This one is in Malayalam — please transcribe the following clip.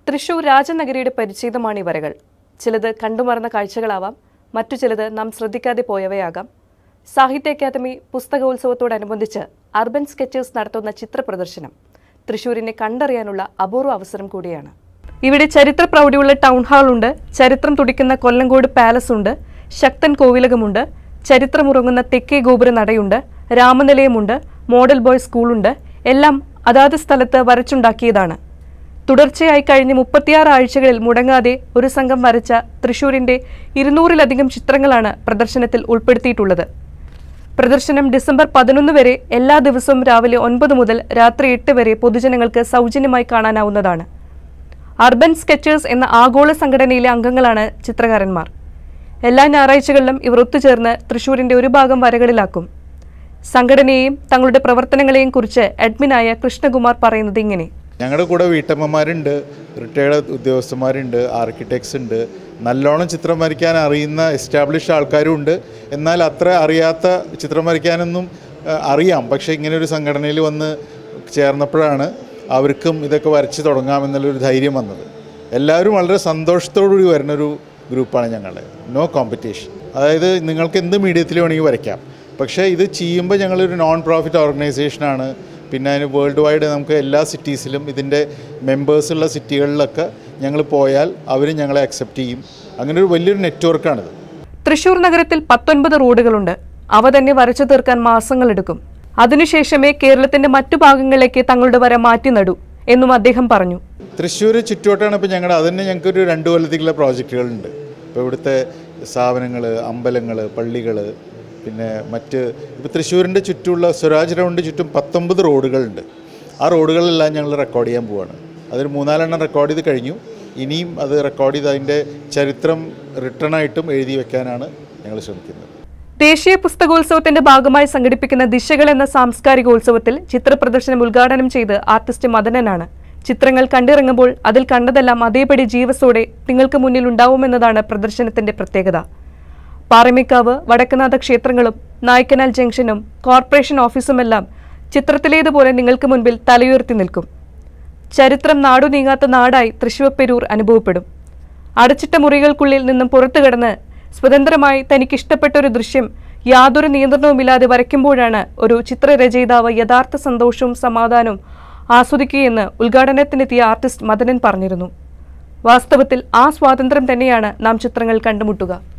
തൃശൂർ രാജനഗരിയുടെ പരിചിതമാണ് ഈ വരകൾ ചിലത് കണ്ടുമറന്ന കാഴ്ചകളാവാം മറ്റു ചിലത് നാം ശ്രദ്ധിക്കാതെ പോയവയാകാം സാഹിത്യ അക്കാദമി പുസ്തകോത്സവത്തോടനുബന്ധിച്ച് അർബൻ സ്കെച്ചേഴ്സ് നടത്തുന്ന ചിത്ര പ്രദർശനം തൃശൂരിനെ കണ്ടറിയാനുള്ള അപൂർവ അവസരം കൂടിയാണ് ഇവിടെ ചരിത്ര പ്രൗഢിയുള്ള ടൗൺ ഹാൾ ഉണ്ട് ചരിത്രം തുടിക്കുന്ന കൊല്ലങ്കോട് പാലസ് ഉണ്ട് ശക്തൻ കോവിലകമുണ്ട് ചരിത്രമുറങ്ങുന്ന തെക്കേ ഗോപുര നടയുണ്ട് രാമനിലയമുണ്ട് മോഡൽ ബോയ് സ്കൂളുണ്ട് എല്ലാം അതാത് സ്ഥലത്ത് വരച്ചുണ്ടാക്കിയതാണ് തുടർച്ചയായി കഴിഞ്ഞ മുപ്പത്തിയാറ് ആഴ്ചകളിൽ മുടങ്ങാതെ ഒരു സംഘം വരച്ച തൃശൂരിന്റെ ഇരുന്നൂറിലധികം ചിത്രങ്ങളാണ് പ്രദർശനത്തിൽ ഉൾപ്പെടുത്തിയിട്ടുള്ളത് പ്രദർശനം ഡിസംബർ പതിനൊന്ന് വരെ എല്ലാ ദിവസവും രാവിലെ ഒൻപത് മുതൽ രാത്രി എട്ട് വരെ പൊതുജനങ്ങൾക്ക് സൗജന്യമായി കാണാനാവുന്നതാണ് അർബൻ സ്കെച്ചേഴ്സ് എന്ന ആഗോള സംഘടനയിലെ അംഗങ്ങളാണ് ചിത്രകാരന്മാർ എല്ലാ ഞായറാഴ്ചകളിലും ഇവർ ഒത്തുചേർന്ന് തൃശൂരിന്റെ ഒരു ഭാഗം വരകളിലാക്കും സംഘടനയെയും തങ്ങളുടെ പ്രവർത്തനങ്ങളെയും കുറിച്ച് അഡ്മിനായ കൃഷ്ണകുമാർ പറയുന്നത് ഇങ്ങനെ ഞങ്ങളുടെ കൂടെ വീട്ടമ്മമാരുണ്ട് റിട്ടയർഡ് ഉദ്യോഗസ്ഥന്മാരുണ്ട് ആർക്കിടെക്ട്സ് ഉണ്ട് നല്ലോണം ചിത്രം വരയ്ക്കാൻ അറിയുന്ന എസ്റ്റാബ്ലിഷ്ഡ് ആൾക്കാരും ഉണ്ട് എന്നാൽ അത്ര അറിയാത്ത ചിത്രം വരയ്ക്കാനൊന്നും ആ, അറിയാം പക്ഷേ ഇങ്ങനെ ഒരു സംഘടനയിൽ വന്ന് ചേർന്നപ്പോഴാണ് അവർക്കും ഇതൊക്കെ വരച്ച് തുടങ്ങാമെന്നുള്ളൊരു ധൈര്യം വന്നത് എല്ലാവരും വളരെ സന്തോഷത്തോടുകൂടി വരുന്നൊരു ഗ്രൂപ്പാണ് ഞങ്ങളുടെ നോ കോമ്പറ്റീഷൻ അതായത് നിങ്ങൾക്ക് എന്ത് മീഡിയത്തിൽ വേണമെങ്കിൽ വരയ്ക്കാം പക്ഷേ ഇത് ചെയ്യുമ്പോൾ ഞങ്ങളൊരു നോൺ പ്രോഫിറ്റ് ഓർഗനൈസേഷനാണ് പിന്നെ അതിന് വേൾഡ് വൈഡ് നമുക്ക് എല്ലാ സിറ്റീസിലും ഇതിൻ്റെ മെമ്പേഴ്സുള്ള സിറ്റികളിലൊക്കെ ഞങ്ങൾ പോയാൽ അവർ ഞങ്ങളെ അക്സെപ്റ്റ് ചെയ്യും അങ്ങനെ ഒരു വലിയൊരു നെറ്റ്വർക്കാണിത് തൃശൂർ നഗരത്തിൽ പത്തൊൻപത് റോഡുകളുണ്ട് അവ തന്നെ വരച്ചു തീർക്കാൻ മാസങ്ങളെടുക്കും അതിനുശേഷമേ കേരളത്തിന്റെ മറ്റു ഭാഗങ്ങളിലേക്ക് തങ്ങളുടെ വര മാറ്റി നടൂ എന്നും അദ്ദേഹം പറഞ്ഞു തൃശ്ശൂർ ചുറ്റുവട്ടാണ് ഇപ്പോൾ ഞങ്ങളുടെ അതന്നെ ഞങ്ങൾക്കൊരു രണ്ട് കൊല്ലത്തേക്കുള്ള പ്രോജക്റ്റുകളുണ്ട് ഇപ്പോൾ ഇവിടുത്തെ സ്ഥാപനങ്ങൾ അമ്പലങ്ങൾ പള്ളികൾ പിന്നെ മറ്റ് ഇപ്പോൾ തൃശ്ശൂരിൻ്റെ ചുറ്റുമുള്ള സ്വരാജ് റൗണ്ട് ചുറ്റും പത്തൊമ്പത് റോഡുകളുണ്ട് ആ റോഡുകളെല്ലാം ഞങ്ങൾ റെക്കോർഡ് ചെയ്യാൻ പോവാണ് അതൊരു മൂന്നാലെണ്ണം റെക്കോർഡ് ചെയ്ത് കഴിഞ്ഞു ഇനിയും അത് റെക്കോർഡ് ചെയ്ത് അതിൻ്റെ ചരിത്രം റിട്ടേൺ ആയിട്ടും എഴുതി വെക്കാനാണ് ഞങ്ങൾ ശ്രമിക്കുന്നത് ദേശീയ പുസ്തകോത്സവത്തിന്റെ ഭാഗമായി സംഘടിപ്പിക്കുന്ന ദിശകൾ എന്ന സാംസ്കാരികോത്സവത്തിൽ ചിത്രപ്രദർശനം ഉദ്ഘാടനം ചെയ്ത് ആർട്ടിസ്റ്റ് മദനനാണ് ചിത്രങ്ങൾ കണ്ടിറങ്ങുമ്പോൾ അതിൽ കണ്ടതെല്ലാം അതേപടി ജീവസോടെ നിങ്ങൾക്ക് മുന്നിൽ ഉണ്ടാവുമെന്നതാണ് പ്രദർശനത്തിന്റെ പ്രത്യേകത പാറമേക്കാവ് വടക്കനാഥ ക്ഷേത്രങ്ങളും നായ്ക്കനാൽ ജംഗ്ഷനും കോർപ്പറേഷൻ ഓഫീസുമെല്ലാം ചിത്രത്തിലേതുപോലെ നിങ്ങൾക്ക് മുൻപിൽ തലയുയർത്തി നിൽക്കും ചരിത്രം നാടു നീങ്ങാത്ത നാടായി തൃശൂർപ്പെരൂർ അനുഭവപ്പെടും അടച്ചിട്ട മുറികൾക്കുള്ളിൽ നിന്നും പുറത്തു കടന്ന് സ്വതന്ത്രമായി തനിക്കിഷ്ടപ്പെട്ട ഒരു ദൃശ്യം യാതൊരു നിയന്ത്രണവുമില്ലാതെ വരയ്ക്കുമ്പോഴാണ് ഒരു ചിത്രരചയിതാവ് യഥാർത്ഥ സന്തോഷവും സമാധാനവും ആസ്വദിക്കുകയെന്ന് ഉദ്ഘാടനത്തിനെത്തിയ ആർട്ടിസ്റ്റ് മദനൻ പറഞ്ഞിരുന്നു വാസ്തവത്തിൽ ആ സ്വാതന്ത്ര്യം തന്നെയാണ് നാം ചിത്രങ്ങൾ കണ്ടുമുട്ടുക